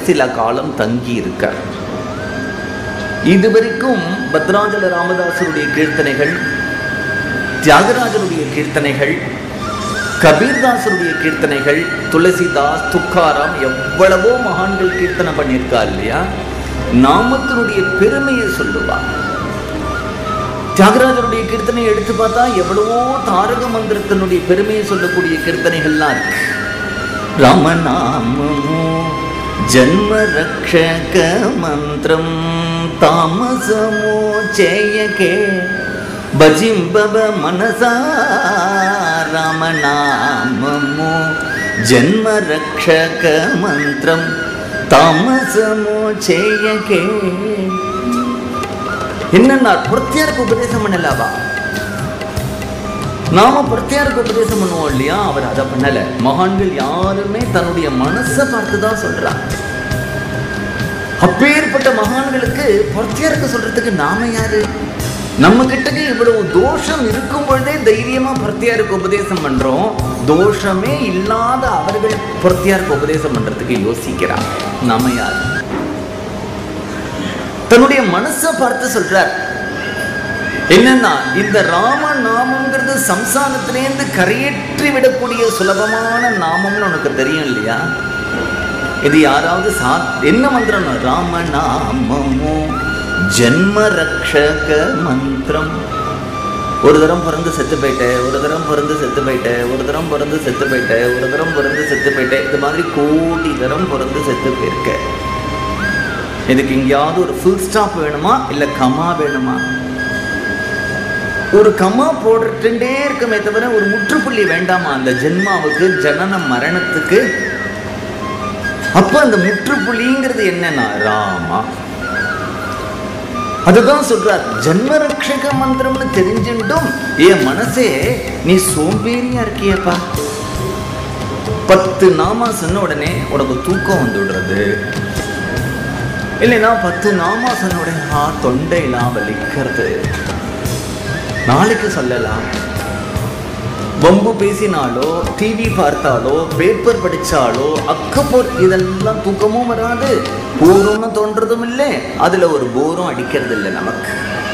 சில காலம் தங்கி இருக்கார் இதுவரைக்கும் பத்ராஜல ராமதாசருடைய கீர்த்தனைகள் தியாகராஜருடைய கீர்த்தனைகள் கபீர்தாசருடைய கீர்த்தனைகள் துளசிதாஸ் துக்காராம் எவ்வளவோ மகான்கள் கீர்த்தனை பண்ணியிருக்கா இல்லையா நாமத்தினுடைய பெருமையை சொல்லுவா தியாகராஜருடைய கீர்த்தனை எடுத்து பார்த்தா எவ்வளவோ தாரக மந்திரத்தினுடைய பெருமையை சொல்லக்கூடிய கீர்த்தனைகள்லாம் இருக்கு ராமநாமமோ ஜன்ம ரக்ஷக மந்திரம் தாமசமோ చేయకే భజింబవ మనసా రామనామము జన్మ రక్షక మంత్రం தாமசமோ చేయకే என்னன்னா பிரத்யாருக்கு உபதேசம் பண்ணலாவா நாம பிரத்யாருக்கு உபதேசம் பண்ணுவோம் இல்லையா அவர் அதை பண்ணல மகான்கள் யாருமே தன்னுடைய மனசை பார்த்து தான் சொல்றாங்க அப்பேற்பட்ட மகான்களுக்கு பிரத்யாருக்கு சொல்றதுக்கு நாம யாரு நம்ம கிட்டக்கு இவ்வளவு தோஷம் இருக்கும் பொழுதே தைரியமா பிரத்யாருக்கு உபதேசம் பண்றோம் தோஷமே இல்லாத அவர்கள் பிரத்யாருக்கு உபதேசம் பண்றதுக்கு யோசிக்கிறாங்க நாம யாரு தன்னுடைய மனசை பார்த்து சொல்றார் என்னன்னா இந்த ராம நாமங்கிறது சம்சாரத்திலேருந்து கரையேற்றி விடக்கூடிய சுலபமான நாமம்னு உனக்கு தெரியும் இல்லையா இது யாராவது சா என்ன மந்திரம் ராம நாமமோ ஜென்ம ரக்ஷக மந்திரம் ஒரு தரம் பிறந்து செத்து போயிட்டேன் ஒரு தரம் பிறந்து செத்து போயிட்டேன் ஒரு தரம் பிறந்து செத்து போயிட்டேன் ஒரு தரம் பிறந்து செத்து போயிட்டேன் இது மாதிரி கோடி தரம் பிறந்து செத்து போயிருக்கேன் இதுக்கு எங்கேயாவது ஒரு ஃபுல் ஸ்டாப் வேணுமா இல்லை கமா வேணுமா ஒரு கமா போட்டுட்டே இருக்குமே தவிர ஒரு முற்றுப்புள்ளி வேண்டாமா அந்த ஜென்மாவுக்கு ஜனன மரணத்துக்கு அப்ப அந்த முற்றுப்புள்ளிங்கிறது என்னன்னா ராமா அதுதான் சொல்றார் ஜன்மரக்ஷக மந்திரம்னு தெரிஞ்சுட்டும் என் மனசே நீ சோம்பேறியா இருக்கியப்பா பத்து நாமா சொன்ன உடனே உனக்கு தூக்கம் வந்து விடுறது இல்லைன்னா பத்து நாமா சொன்ன உடனே ஆ தொண்டையெல்லாம் வலிக்கிறது நாளைக்கு சொல்லலாம் வம்பு பேசினாலோ டிவி பார்த்தாலோ பேப்பர் படிச்சாலோ அக்கப்போர் இதெல்லாம் தூக்கமும் வராது போரும்னு தோன்றதும் இல்லை அதுல ஒரு போரும் அடிக்கிறது இல்லை நமக்கு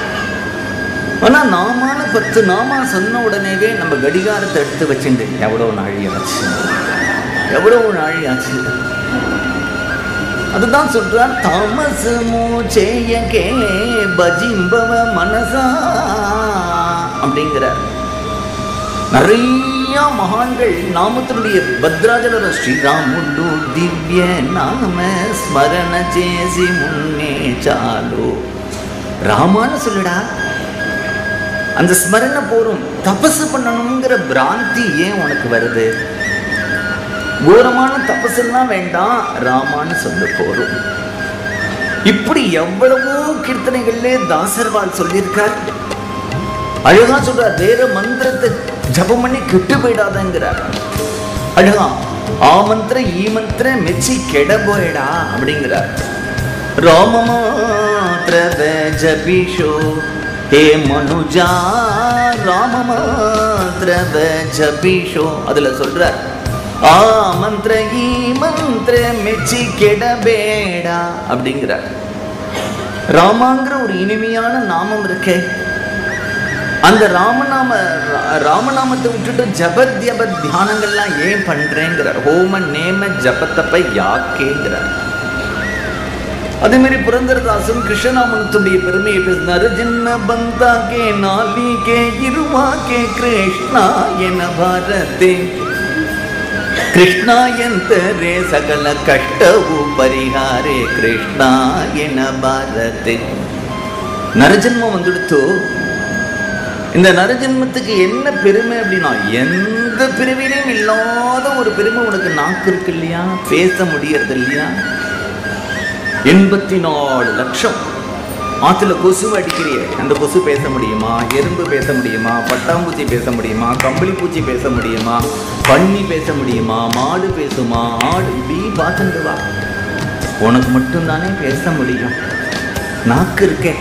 ஆனா நாமான பத்து நாமா சொன்ன உடனேவே நம்ம கடிகாரத்தை எடுத்து வச்சுட்டு எவ்வளவு நாழியாச்சு எவ்வளவு நாழியாச்சு அதுதான் சொல்றார் தாமசமோ செய்யகே பஜிம்பவ மனசா அப்படிங்கிறார் நிறைய மகான்கள் நாமத்தினுடைய భద్రాచల శ్రీరాముడు దివ్య నామ స్మరణ చేసి మున్నే చాలు ராமான்னு சொல்லுடா அந்த ஸ்மரணை போரும் தபசு பண்ணணுங்கிற பிராந்தி ஏன் உனக்கு வருது கோரமான தபசெல்லாம் வேண்டாம் ராமான்னு சொல்ல போரும் இப்படி எவ்வளவோ கீர்த்தனைகள்ல தாசர்வால் சொல்லியிருக்கார் அழகா சொல்றார் வேற மந்திரத்தை ஜபம் பண்ணி கெட்டு போயிடாதங்கிறார் அழகா ஆ மந்திர ஈ மந்திர மெச்சி கெட போயிடா அப்படிங்கிறார் ராமமாத்திர ஜபிஷோ ஹே மனுஜா ராமமாத்திர ஜபிஷோ அதுல சொல்றார் ஆ மந்திர ஈ மந்திர மெச்சி கெடபேடா அப்படிங்கிறார் ராமாங்கிற ஒரு இனிமையான நாமம் இருக்கே அந்த ராமநாம ரா- ராமநாமத்தை விட்டுட்டு ஜபத் ஜபத் தியானங்கள்லாம் ஏன் பண்றேங்கிறார் ஹோம நேம ஜபத்தப்ப யாக்கேங்கிறார் அதே மாதிரி புரந்தரதாசன் கிருஷ்ணநாமனத்துடைய பெருமையை பேசினாரு ஜின்ன பந்தா கே நாலி கே இருமா கே கிருஷ்ணா என பாரதே ಕೃಷ್ಣ ಎಂದರೆ ಸಕಲ ಕಷ್ಟವು ಪರಿಹಾರೇ ಕೃಷ್ಣ ಎನ ಭಾರತೆ நரஜன்மம் வந்துடுத்து இந்த நரஜன்மத்துக்கு என்ன பெருமை அப்படின்னா எந்த பிரிவிலையும் இல்லாத ஒரு பெருமை உனக்கு நாக்கு இருக்கு இல்லையா பேச முடியறது இல்லையா எண்பத்தி நாலு லட்சம் ஆத்துல கொசு அடிக்கிறியே அந்த கொசு பேச முடியுமா எறும்பு பேச முடியுமா பட்டாம்பூச்சி பேச முடியுமா கம்பளி பூச்சி பேச முடியுமா பன்னி பேச முடியுமா மாடு பேசுமா ஆடு இப்படி பார்த்துட்டு வா உனக்கு மட்டும்தானே பேச முடியும் நாக்கு இருக்கே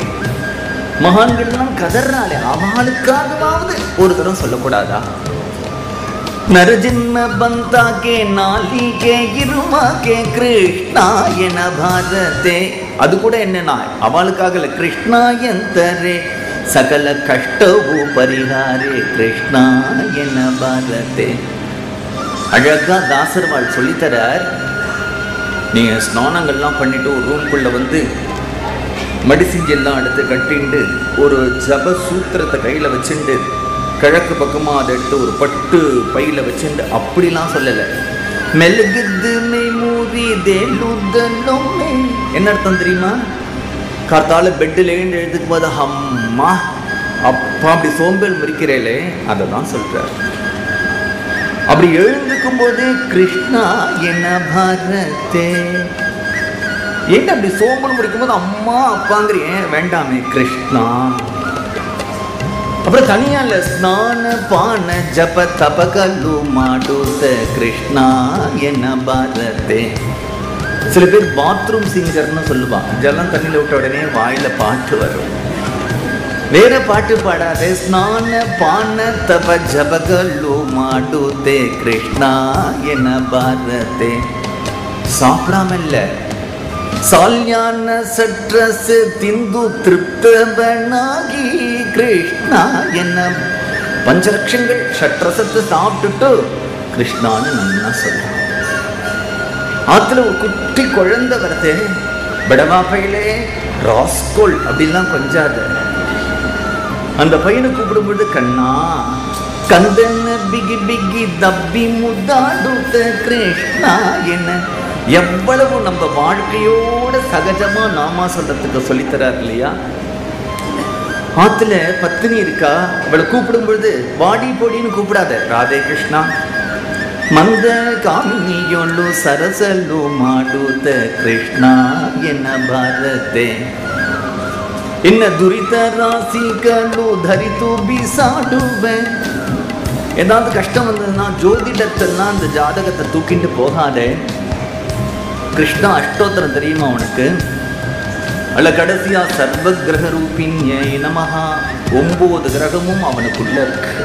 மகான்கள்லாம் கதறாளே அவளுக்காகவாவது ஒரு தரம் சொல்லக்கூடாதா ನರಜನ್ಮ ಬಂತಾಕೆ ನಾಲಿಗೆ ಇರುವಾಕೆ ಕೃಷ್ಣ ಎನ ಭಾರತೆ ಅದು ಕೂಡ ಎನ್ನೆನಾ ಅವಳಕ್ಕಾಗಲ್ಲ ಕೃಷ್ಣ ಎಂದರೆ ಸಕಲ ಕಷ್ಟವು ಪರಿಹಾರೇ ಕೃಷ್ಣ ಎನ ಭಾರತೆ அழகா தாசர்வாள் சொல்லித்தரார் நீங்க ஸ்நானங்கள்லாம் பண்ணிட்டு ஒரு ரூம்குள்ள வந்து மடிசிஞ்செல்லாம் எடுத்து கட்டிண்டு ஒரு ஜப சூத்திரத்தை கையில வச்சுண்டு கிழக்கு பக்கமா அதை எடுத்து ஒரு பட்டு பையில வச்சுண்டு அப்படிலாம் சொல்லல மெழுகுது மெய் மூவி தேலுதலும் மெய். என்ன அர்த்தம் தெரியுமா காத்தால பெட்டில் எழுந்து எழுதுக்கும் போது அம்மா அப்பா அப்படி சோம்பல் முறிக்கிறேளே அதை தான் சொல்றார் அப்படி எழுந்துக்கும் போது கிருஷ்ணா என்ன பாரதே ஏன் அப்படி சோம்பல் முடிக்கும் போது அம்மா அப்பாங்கிறேன் வேண்டாமே கிருஷ்ணா அப்புறம் தனியா இல்ல ஸ்நான பான ஜப தபகல்லு மாடுத்த கிருஷ்ணா என்ன பாரதே சில பேர் பாத்ரூம் சிங்கர்னு சொல்லுவான் ஜலம் தண்ணியில் விட்ட உடனே வாயில பாட்டு வரும் வேற பாட்டு பாடாதே ஸ்நான பான தப ஜபகல்லு மாடுதே கிருஷ்ணா என்ன பாரதே சாப்பிடாம இல்ல சால்யான சற்றசு திந்து திருப்தவனாகி கிருஷ்ணா என்ன பஞ்சலட்சங்கள் சற்றசத்து சாப்பிட்டுட்டு கிருஷ்ணான்னு நல்லா சொல்றான் ஆத்துல ஒரு குட்டி குழந்தை வருது படவா பையிலே ராஸ்கோல் அப்படிலாம் கொஞ்சாத அந்த பையனை கூப்பிடும்பொழுது கண்ணா கந்தன பிகி பிகி தப்பி முத்தாடுத்த கிருஷ்ணா என்ன எவ்வளவு நம்ம வாழ்க்கையோட சகஜமா நாமா சொல்றதுக்கு சொல்லித்தரார் இல்லையா ஆத்துல பத்தினி இருக்கா அவளை கூப்பிடும் பொழுது வாடி போடின்னு கூப்பிடாத ராதே கிருஷ்ணா ಮಂದ ಕಾಮಿನಿಯೊಳ್ಳು ಸರಸಲು ಮಾಡುತ್ತ ಕೃಷ್ಣ ಎನ್ನ ಭಾರತೆ ಇನ್ನ ದುರಿತ ರಾಶಿಗಳು ಧರಿತು ಬಿಸಾಡುವೆ ஏதாவது கஷ்டம் வந்ததுன்னா ஜோதிடத்தெல்லாம் அந்த ஜாதகத்தை தூக்கிட்டு போகாதே கிருஷ்ணா அஷ்டோத்திரம் தெரியுமா உனக்கு அல்ல கடைசியா சர்வ கிரக ரூபின்ய நமஹா ஒன்பது கிரகமும் அவனுக்குள்ள இருக்கு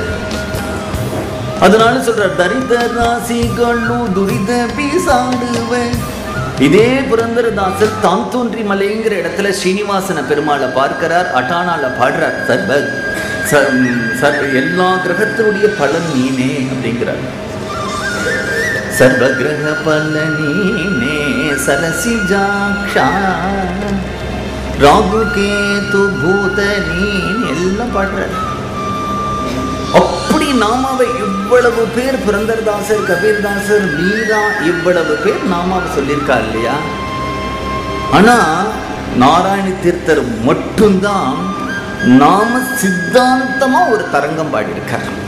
அதனால சொல்ற தரித ராசிகளும் துரித பீசாடுவேன் இதே புரந்தரதாசர் தான் தோன்றி மலைங்கிற இடத்துல ஸ்ரீனிவாசன பெருமாளை பார்க்கிறார் அட்டானால பாடுறார் சர்வ ச- சர்வ எல்லா கிரகத்தினுடைய பலன் நீனே அப்படிங்கிறார் சர்வ கிரக பலனீனே சரசி ஜாக்ஷா ராகு கேது பூத நீன் எல்லாம் பாடுறார் அப்படி நாமாவை இவ்வளவு பேர் புரந்தரதாசர் கபீர்தாசர் மீரா இவ்வளவு பேர் நாமாவை சொல்லியிருக்கார் இல்லையா ஆனா நாராயண தீர்த்தர் மட்டும்தான் நாம சித்தாந்தமா ஒரு தரங்கம் பாடியிருக்கார்